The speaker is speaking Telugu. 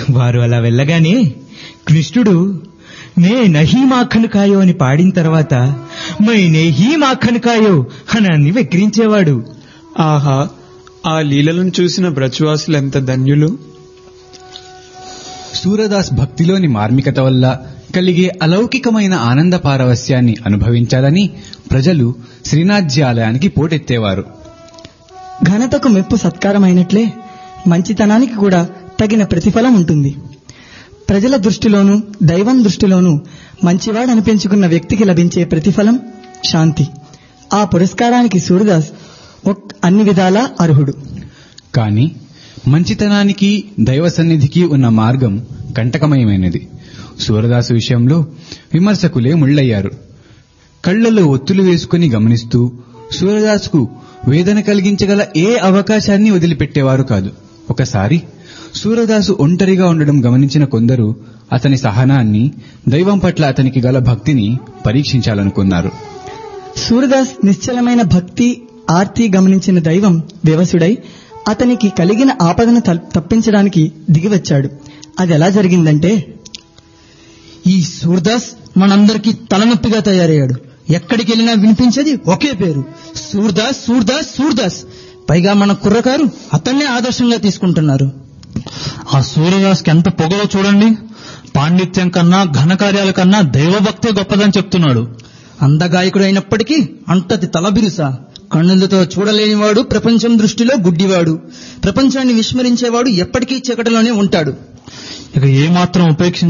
వారు అలా వెళ్ళగానే కృష్ణుడు నే నహీ మాఖన్ కాయో అని పాడిన తర్వాత మై నెహీ మాఖన్ కాయో అని అన్ని వెక్కిరించేవాడు ఆహా ఆ లీలలను చూసిన బ్రజవాసులు ఎంత ధన్యులు సూరదాస్ భక్తిలోని మార్మికత వల్ల కలిగే అలౌకికమైన ఆనంద పారవస్యాన్ని అనుభవించాలని ప్రజలు శ్రీనాథ్జీ ఆలయానికి పోటెత్తేవారు ఘనతకు మెప్పు సత్కారమైనట్లే మంచితనానికి కూడా తగిన ప్రతిఫలం ఉంటుంది ప్రజల దృష్టిలోనూ దైవం దృష్టిలోనూ మంచివాడనిపించుకున్న వ్యక్తికి లభించే ప్రతిఫలం శాంతి ఆ పురస్కారానికి సూర్యదాస్ ఒక్- అన్ని విధాలా అర్హుడు కాని మంచితనానికి దైవ సన్నిధికి ఉన్న మార్గం కంటకమయమైనది సూరదాసు విషయంలో విమర్శకులే ముళ్ళయ్యారు కళ్లలో ఒత్తులు వేసుకుని గమనిస్తూ సూరదాసుకు వేదన కలిగించగల ఏ అవకాశాన్ని వదిలిపెట్టేవారు కాదు ఒకసారి సూరదాసు ఒంటరిగా ఉండడం గమనించిన కొందరు అతని సహనాన్ని దైవం పట్ల అతనికి గల భక్తిని పరీక్షించాలనుకున్నారు సూర్యదాస్ నిశ్చలమైన భక్తి ఆర్తి గమనించిన దైవం వ్యవసుడై అతనికి కలిగిన ఆపదను తల్- తప్పించడానికి దిగివచ్చాడు అది ఎలా జరిగిందంటే ఈ సూర్దాస్ మనందరికీ తలనొప్పిగా తయారయ్యాడు ఎక్కడికి వెళ్ళినా వినిపించేది ఒకే పేరు సూర్దాస్ సూర్దాస్ సూర్దాస్ పైగా మన కుర్రకారు అతన్నే ఆదర్శంగా తీసుకుంటున్నారు ఆ సూర్యదాస్కి ఎంత పొగలో చూడండి పాండిత్యం కన్నా ఘనకార్యాల కన్నా దైవభక్తే గొప్పదని చెప్తున్నాడు అందగాయకుడు అయినప్పటికీ అంటది తలబిరుసా కన్నులతో చూడలేనివాడు ప్రపంచం దృష్టిలో గుడ్డివాడు ప్రపంచాన్ని విస్మరించేవాడు ఎప్పటికీ చీకటిలోనే ఉంటాడు ఇక ఏమాత్రం ఉపేక్ష